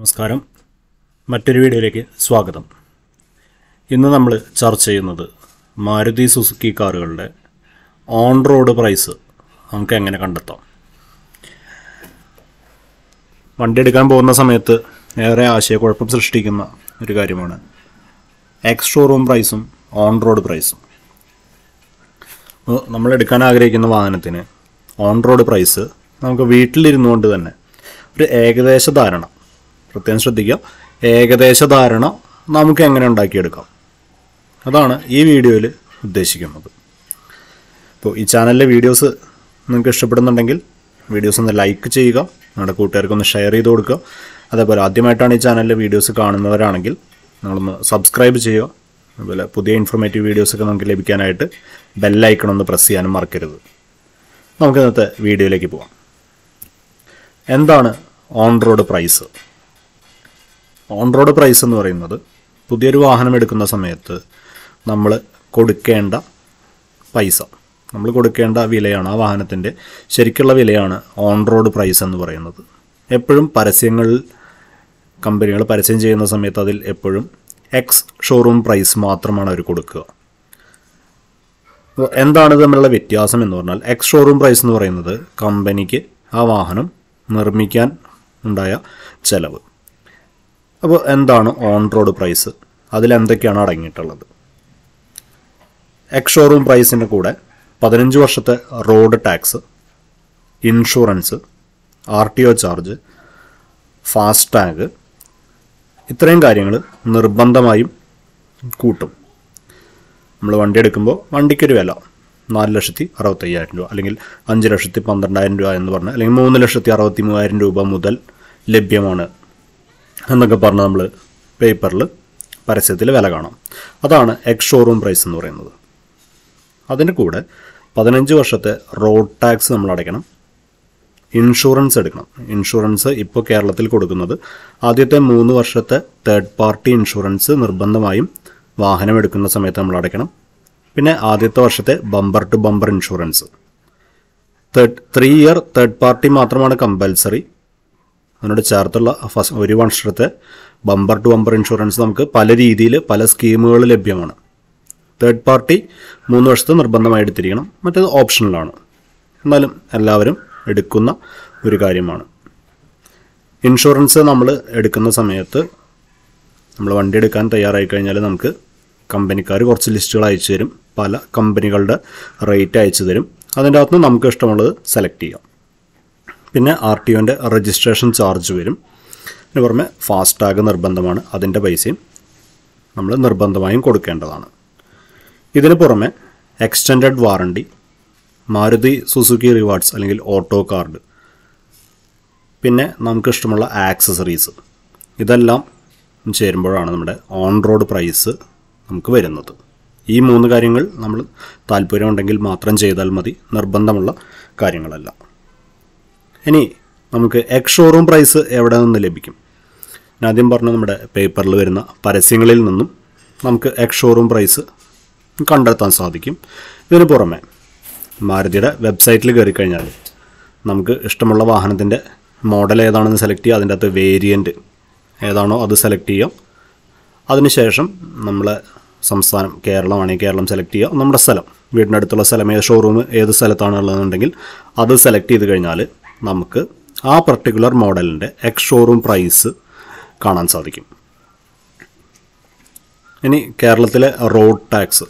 നമസ്കാരം മറ്റൊരു വീഡിയോയിലേക്ക് സ്വാഗതം ഇന്ന് നമ്മൾ ചർച്ച ചെയ്യുന്നത് മാരുതി സുസുക്കി കാറുകളുടെ ഓൺ റോഡ് പ്രൈസ് നമുക്ക് എങ്ങനെ കണ്ടെത്താം വണ്ടി എടുക്കാൻ പോകുന്ന സമയത്ത് ഏറെ ആശയക്കുഴപ്പം സൃഷ്ടിക്കുന്ന ഒരു കാര്യമാണ് എക്സ് ഷോറൂം പ്രൈസും ഓൺ റോഡ് പ്രൈസും അപ്പോൾ നമ്മൾ എടുക്കാൻ ആഗ്രഹിക്കുന്ന വാഹനത്തിന് ഓൺ റോഡ് പ്രൈസ് നമുക്ക് വീട്ടിലിരുന്നു കൊണ്ട് തന്നെ ഒരു ഏകദേശ ധാരണ പ്രത്യേകം ശ്രദ്ധിക്കുക ഏകദേശ ധാരണ നമുക്ക് എങ്ങനെ ഉണ്ടാക്കിയെടുക്കാം അതാണ് ഈ വീഡിയോയിൽ ഉദ്ദേശിക്കുന്നത് അപ്പോൾ ഈ ചാനലിലെ വീഡിയോസ് നിങ്ങൾക്ക് ഇഷ്ടപ്പെടുന്നുണ്ടെങ്കിൽ വീഡിയോസ് ഒന്ന് ലൈക്ക് ചെയ്യുക നിങ്ങളുടെ കൂട്ടുകാർക്ക് ഒന്ന് ഷെയർ ചെയ്ത് കൊടുക്കുക അതേപോലെ ആദ്യമായിട്ടാണ് ഈ ചാനലിലെ വീഡിയോസ് കാണുന്നവരാണെങ്കിൽ നിങ്ങളൊന്ന് സബ്സ്ക്രൈബ് ചെയ്യുക അതുപോലെ പുതിയ ഇൻഫോർമേറ്റീവ് വീഡിയോസൊക്കെ നമുക്ക് ലഭിക്കാനായിട്ട് ബെല്ലൈക്കൺ ഒന്ന് പ്രസ് ചെയ്യാനും മറക്കരുത് നമുക്ക് ഇന്നത്തെ വീഡിയോയിലേക്ക് പോവാം എന്താണ് on road price on road price എന്ന് പറയുന്നത് പുതിയൊരു വാഹനം എടുക്കുന്ന സമയത്ത് നമ്മൾ കൊടുക്കേണ്ട പൈസ നമ്മൾ കൊടുക്കേണ്ട വിലയാണ് ആ വാഹനത്തിൻ്റെ ശരിക്കുള്ള വിലയാണ് ഓൺ റോഡ് പ്രൈസ് എന്ന് പറയുന്നത് എപ്പോഴും പരസ്യങ്ങളിൽ കമ്പനികൾ പരസ്യം ചെയ്യുന്ന സമയത്ത് അതിൽ എപ്പോഴും എക്സ് ഷോറൂം പ്രൈസ് മാത്രമാണ് അവർ കൊടുക്കുക അപ്പോൾ എന്താണ് തമ്മിലുള്ള വ്യത്യാസം എന്ന് പറഞ്ഞാൽ എക്സ് ഷോറൂം പ്രൈസ് എന്ന് പറയുന്നത് കമ്പനിക്ക് ആ വാഹനം നിർമ്മിക്കാൻ ഉണ്ടായ ചെലവ് അപ്പോൾ എന്താണ് ഓൺ റോഡ് പ്രൈസ് അതിലെന്തൊക്കെയാണ് അടങ്ങിയിട്ടുള്ളത് എക്സ് ഷോറൂം പ്രൈസിൻ്റെ കൂടെ പതിനഞ്ച് വർഷത്തെ road tax insurance R T O charge FASTag ഇത്രയും കാര്യങ്ങൾ നിർബന്ധമായും കൂട്ടും നമ്മൾ വണ്ടി എടുക്കുമ്പോൾ വണ്ടിക്കൊരു വില നാല് ലക്ഷത്തി അറുപത്തയ്യായിരം രൂപ അല്ലെങ്കിൽ അഞ്ച് ലക്ഷത്തി പന്ത്രണ്ടായിരം രൂപ എന്ന് പറഞ്ഞാൽ അല്ലെങ്കിൽ മൂന്ന് ലക്ഷത്തി അറുപത്തി മൂവായിരം രൂപ മുതൽ ലഭ്യമാണ് എന്നൊക്കെ പറഞ്ഞ് നമ്മൾ പേപ്പറിൽ പരസ്യത്തിൽ വില കാണാം അതാണ് എക്സ് ഷോറൂം പ്രൈസ് എന്ന് പറയുന്നത് അതിൻ്റെ കൂടെ പതിനഞ്ച് വർഷത്തെ റോഡ് ടാക്സ് നമ്മൾ അടയ്ക്കണം ഇൻഷുറൻസ് എടുക്കണം ഇൻഷുറൻസ് ഇപ്പോൾ കേരളത്തിൽ കൊടുക്കുന്നത് ആദ്യത്തെ മൂന്ന് വർഷത്തെ തേർഡ് പാർട്ടി ഇൻഷുറൻസ് നിർബന്ധമായും വാഹനം എടുക്കുന്ന സമയത്ത് നമ്മൾ അടയ്ക്കണം പിന്നെ ആദ്യത്തെ വർഷത്തെ bumper to bumper insurance third three year third party മാത്രമാണ് കമ്പൽസറി അതിനോട് ചേർത്തുള്ള ഫസ്റ്റ് ഒരു വർഷത്തെ ബമ്പർ ടു ബമ്പർ ഇൻഷുറൻസ് നമുക്ക് പല രീതിയിൽ പല സ്കീമുകൾ ലഭ്യമാണ് തേർഡ് പാർട്ടി മൂന്ന് വർഷത്തെ നിർബന്ധമായി എടുത്തിരിക്കണം മറ്റേത് ഓപ്ഷണലാണ് എന്നാലും എല്ലാവരും എടുക്കുന്ന ഒരു കാര്യമാണ് ഇൻഷുറൻസ് നമ്മൾ എടുക്കുന്ന സമയത്ത് നമ്മൾ വണ്ടി എടുക്കാൻ തയ്യാറായി കഴിഞ്ഞാൽ നമുക്ക് കമ്പനിക്കാർ കുറച്ച് ലിസ്റ്റുകൾ അയച്ചു തരും പല കമ്പനികളുടെ റേറ്റ് അയച്ചു തരും അതിൻ്റെ അകത്ത് നമുക്ക് ഇഷ്ടമുള്ളത് സെലക്ട് ചെയ്യാം പിന്നെ ആർ ടി ഒൻ്റെ രജിസ്ട്രേഷൻ ചാർജ് വരും അതിന് പുറമെ ഫാസ്ടാഗ് നിർബന്ധമാണ് അതിൻ്റെ പൈസയും നമ്മൾ നിർബന്ധമായും കൊടുക്കേണ്ടതാണ് ഇതിന് പുറമെ extended warranty Maruti Suzuki rewards അല്ലെങ്കിൽ ഓട്ടോ കാർഡ് പിന്നെ നമുക്ക് ഇഷ്ടമുള്ള ആക്സസറീസ് ഇതെല്ലാം ചേരുമ്പോഴാണ് നമ്മുടെ ഓൺ റോഡ് പ്രൈസ് നമുക്ക് വരുന്നത് ഈ മൂന്ന് കാര്യങ്ങൾ നമ്മൾ താല്പര്യമുണ്ടെങ്കിൽ മാത്രം ചെയ്താൽ മതി നിർബന്ധമുള്ള കാര്യങ്ങളല്ല ഇനി നമുക്ക് എക്സ് ഷോറൂം പ്രൈസ് എവിടെ നിന്ന് ലഭിക്കും ഞാൻ ആദ്യം പറഞ്ഞ നമ്മുടെ പേപ്പറിൽ വരുന്ന പരസ്യങ്ങളിൽ നിന്നും നമുക്ക് എക്സ് ഷോറൂം പ്രൈസ് കണ്ടെത്താൻ സാധിക്കും ഇതിന് പുറമെ മാരുതിയുടെ വെബ്സൈറ്റിൽ കയറി കഴിഞ്ഞാൽ നമുക്ക് ഇഷ്ടമുള്ള വാഹനത്തിൻ്റെ മോഡൽ ഏതാണെന്ന് സെലക്ട് ചെയ്യുക അതിൻ്റെ അകത്ത് വേരിയൻറ്റ് ഏതാണോ അത് സെലക്ട് ചെയ്യാം അതിനുശേഷം നമ്മളെ സംസ്ഥാനം കേരളമാണെങ്കിൽ കേരളം സെലക്ട് ചെയ്യുക നമ്മുടെ സ്ഥലം വീടിൻ്റെ അടുത്തുള്ള സ്ഥലം ഏത് ഷോറൂം ഏത് സ്ഥലത്താണ് ഉള്ളതെന്നുണ്ടെങ്കിൽ അത് സെലക്ട് ചെയ്ത് കഴിഞ്ഞാൽ നമുക്ക് ആ പർട്ടിക്കുലർ മോഡലിൻ്റെ എക്സ് ഷോറൂം പ്രൈസ് കാണാൻ സാധിക്കും ഇനി കേരളത്തിലെ റോഡ് ടാക്സ്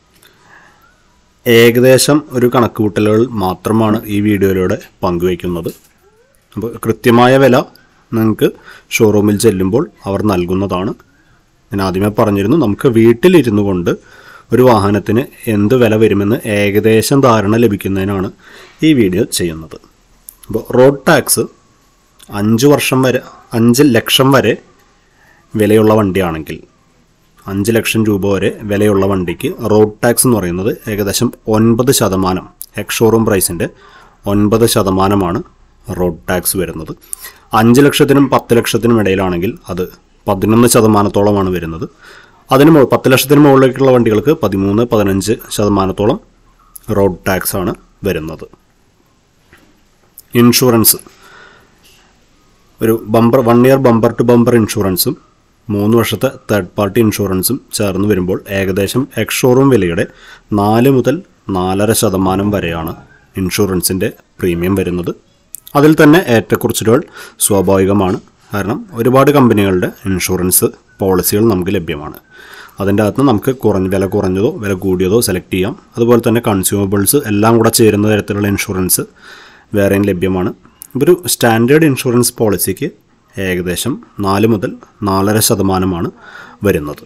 ഏകദേശം ഒരു കണക്കുകൂട്ടലുകൾ മാത്രമാണ് ഈ വീഡിയോയിലൂടെ പങ്കുവയ്ക്കുന്നത് അപ്പോൾ കൃത്യമായ വില നിങ്ങൾക്ക് ഷോറൂമിൽ ചെല്ലുമ്പോൾ അവർ നൽകുന്നതാണ് ഞാൻ ആദ്യമേ പറഞ്ഞിരുന്നു നമുക്ക് വീട്ടിലിരുന്നു കൊണ്ട് ഒരു വാഹനത്തിന് എന്ത് വില വരുമെന്ന് ഏകദേശം ധാരണ ലഭിക്കുന്നതിനാണ് ഈ വീഡിയോ ചെയ്യുന്നത് അപ്പോൾ റോഡ് ടാക്സ് അഞ്ച് വർഷം വരെ അഞ്ച് ലക്ഷം വരെ വിലയുള്ള വണ്ടിയാണെങ്കിൽ അഞ്ച് ലക്ഷം രൂപ വരെ വിലയുള്ള വണ്ടിക്ക് റോഡ് ടാക്സ് എന്ന് പറയുന്നത് ഏകദേശം ഒൻപത് ശതമാനം എക്സ് ഷോറൂം പ്രൈസിൻ്റെ ഒൻപത് ശതമാനമാണ് റോഡ് ടാക്സ് വരുന്നത് അഞ്ച് ലക്ഷത്തിനും പത്ത് ലക്ഷത്തിനും ഇടയിലാണെങ്കിൽ അത് പതിനൊന്ന് ശതമാനത്തോളമാണ് വരുന്നത് അതിന് മു- പത്ത് ലക്ഷത്തിന് മുകളിലേക്കുള്ള വണ്ടികൾക്ക് പതിമൂന്ന് പതിനഞ്ച് ശതമാനത്തോളം റോഡ് ടാക്സ് ആണ് വരുന്നത് ഇൻഷുറൻസ് ഒരു bumper one year bumper to bumper ഇൻഷുറൻസും മൂന്ന് വർഷത്തെ തേർഡ് പാർട്ടി ഇൻഷുറൻസും ചേർന്ന് വരുമ്പോൾ ഏകദേശം എക്സ് ഷോറൂം വിലയുടെ നാല് മുതൽ നാലര ശതമാനം വരെയാണ് ഇൻഷുറൻസിൻ്റെ പ്രീമിയം വരുന്നത് അതിൽ തന്നെ ഏറ്റക്കുറച്ചിലുകൾ സ്വാഭാവികമാണ് കാരണം ഒരുപാട് കമ്പനികളുടെ ഇൻഷുറൻസ് പോളിസികൾ നമുക്ക് ലഭ്യമാണ് അതിൻ്റെ അകത്ത് നമുക്ക് കുറഞ്ഞ വില കുറഞ്ഞതോ വില കൂടിയതോ സെലക്ട് ചെയ്യാം അതുപോലെ തന്നെ കൺസ്യൂമബിൾസ് എല്ലാം കൂടെ ചേരുന്ന തരത്തിലുള്ള ഇൻഷുറൻസ് വേറെയും ലഭ്യമാണ് ഒരു സ്റ്റാൻഡേർഡ് ഇൻഷുറൻസ് പോളിസിക്ക് ഏകദേശം നാല് മുതൽ നാലര ശതമാനമാണ് വരുന്നത്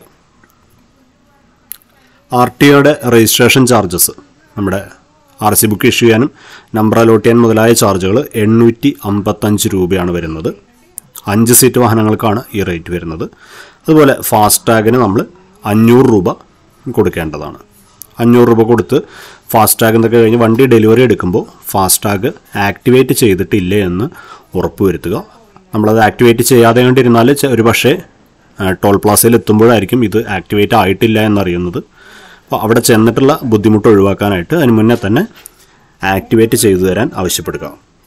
ആർ ടി ഒയുടെ രജിസ്ട്രേഷൻ ചാർജസ് നമ്മുടെ ആർ സി ബുക്ക് ഇഷ്യൂ ചെയ്യാനും നമ്പർ അലോട്ട് ചെയ്യാൻ മുതലായ ചാർജുകൾ എണ്ണൂറ്റി അമ്പത്തഞ്ച് രൂപയാണ് വരുന്നത് അഞ്ച് സീറ്റ് വാഹനങ്ങൾക്കാണ് ഈ റേറ്റ് വരുന്നത് അതുപോലെ ഫാസ്ടാഗിന് നമ്മൾ അഞ്ഞൂറ് രൂപ കൊടുക്കേണ്ടതാണ് അഞ്ഞൂറ് രൂപ കൊടുത്ത് ഫാസ്ടാഗ് എന്നൊക്കെ കഴിഞ്ഞ് വണ്ടി ഡെലിവറി എടുക്കുമ്പോൾ ഫാസ്ടാഗ് ആക്ടിവേറ്റ് ചെയ്തിട്ടില്ലേ എന്ന് ഉറപ്പുവരുത്തുക നമ്മളത് ആക്ടിവേറ്റ് ചെയ്യാതെ കണ്ടിരുന്നാൽ ഒരു പക്ഷേ ടോൾ പ്ലാസയിൽ എത്തുമ്പോഴായിരിക്കും ഇത് ആക്ടിവേറ്റ് ആയിട്ടില്ല എന്നറിയുന്നത് അപ്പോൾ അവിടെ ചെന്നിട്ടുള്ള ബുദ്ധിമുട്ട് ഒഴിവാക്കാനായിട്ട് അതിന് മുന്നേ തന്നെ ആക്ടിവേറ്റ് ചെയ്തു തരാൻ ആവശ്യപ്പെടുക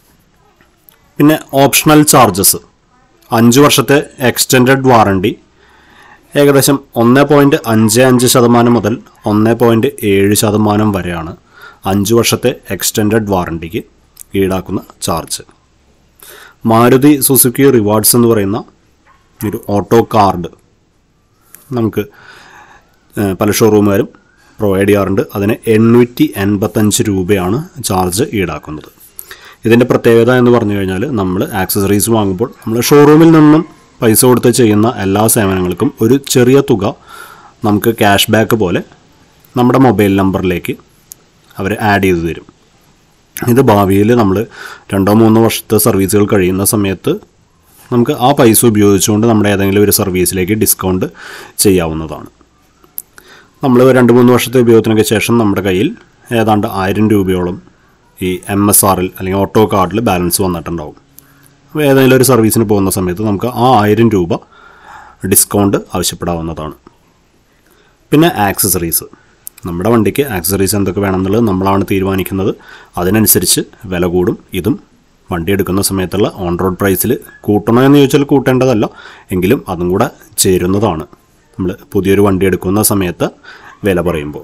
പിന്നെ ഓപ്ഷണൽ ചാർജസ് അഞ്ച് വർഷത്തെ എക്സ്റ്റൻഡഡ് വാറണ്ടി ഏകദേശം ഒന്ന് പോയിൻറ്റ് അഞ്ച് അഞ്ച് ശതമാനം മുതൽ ഒന്ന് പോയിൻറ്റ് ഏഴ് ശതമാനം വരെയാണ് അഞ്ച് വർഷത്തെ എക്സ്റ്റൻഡഡ് വാറണ്ടിക്ക് ഈടാക്കുന്ന ചാർജ് മാരുതി സുസുക്കി റിവാർഡ്സ് എന്ന് പറയുന്ന ഒരു ഓട്ടോ കാർഡ് നമുക്ക് ഏഹ്, പല ഷോറൂമുകാരും പ്രൊവൈഡ് ചെയ്യാറുണ്ട് അതിന് എണ്ണൂറ്റി എൺപത്തഞ്ച് രൂപയാണ് ചാർജ് ഈടാക്കുന്നത് ഇതിൻ്റെ പ്രത്യേകത എന്ന് പറഞ്ഞു കഴിഞ്ഞാൽ നമ്മൾ ആക്സസറീസ് വാങ്ങുമ്പോൾ നമ്മൾ ഷോറൂമിൽ നിന്നും പൈസ കൊടുത്ത് ചെയ്യുന്ന എല്ലാ സേവനങ്ങൾക്കും ഒരു ചെറിയ തുക നമുക്ക് ക്യാഷ് ബാക്ക് പോലെ നമ്മുടെ മൊബൈൽ നമ്പറിലേക്ക് അവർ ആഡ് ചെയ്തു തരും ഇത് ഭാവിയിൽ നമ്മൾ രണ്ടോ മൂന്നോ വർഷത്തെ സർവീസുകൾ കഴിയുന്ന സമയത്ത് നമുക്ക് ആ പൈസ ഉപയോഗിച്ചുകൊണ്ട് നമ്മുടെ ഏതെങ്കിലും ഒരു സർവീസിലേക്ക് ഡിസ്കൗണ്ട് ചെയ്യാവുന്നതാണ് നമ്മൾ രണ്ട് മൂന്ന് വർഷത്തെ ഉപയോഗത്തിനൊക്കെ ശേഷം നമ്മുടെ കയ്യിൽ ഏതാണ്ട് ആയിരം രൂപയോളം ഈ എം എസ് ആറിൽ അല്ലെങ്കിൽ ഓട്ടോ കാർഡിൽ ബാലൻസ് വന്നിട്ടുണ്ടാവും അപ്പോൾ ഏതെങ്കിലും ഒരു സർവീസിന് പോകുന്ന സമയത്ത് നമുക്ക് ആ ആയിരം രൂപ ഡിസ്കൗണ്ട് ആവശ്യപ്പെടാവുന്നതാണ് പിന്നെ ആക്സസറീസ് നമ്മുടെ വണ്ടിക്ക് ആക്സസറീസ് എന്തൊക്കെ വേണമെന്നുള്ളത് നമ്മളാണ് തീരുമാനിക്കുന്നത് അതിനനുസരിച്ച് വില കൂടും ഇതും വണ്ടി എടുക്കുന്ന സമയത്തുള്ള ഓൺ റോഡ് പ്രൈസിൽ കൂട്ടണോ എന്ന് ചോദിച്ചാൽ കൂട്ടേണ്ടതല്ല എങ്കിലും അതും കൂടെ ചേരുന്നതാണ് നമ്മൾ പുതിയൊരു വണ്ടി എടുക്കുന്ന സമയത്ത് വില പറയുമ്പോൾ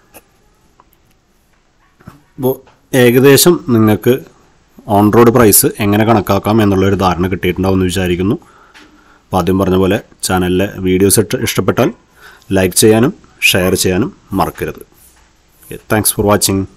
അപ്പോൾ ഏകദേശം നിങ്ങൾക്ക് ഓൺ റോഡ് പ്രൈസ് എങ്ങനെ കണക്കാക്കാം എന്നുള്ളൊരു ധാരണ കിട്ടിയിട്ടുണ്ടാവും എന്ന് വിചാരിക്കുന്നു അപ്പോൾ ആദ്യം പറഞ്ഞ പോലെ ചാനലിലെ വീഡിയോസ് ഇഷ്ടപ്പെട്ടാൽ ലൈക്ക് ചെയ്യാനും ഷെയർ ചെയ്യാനും മറക്കരുത് താങ്ക്സ് ഫോർ വാച്ചിങ്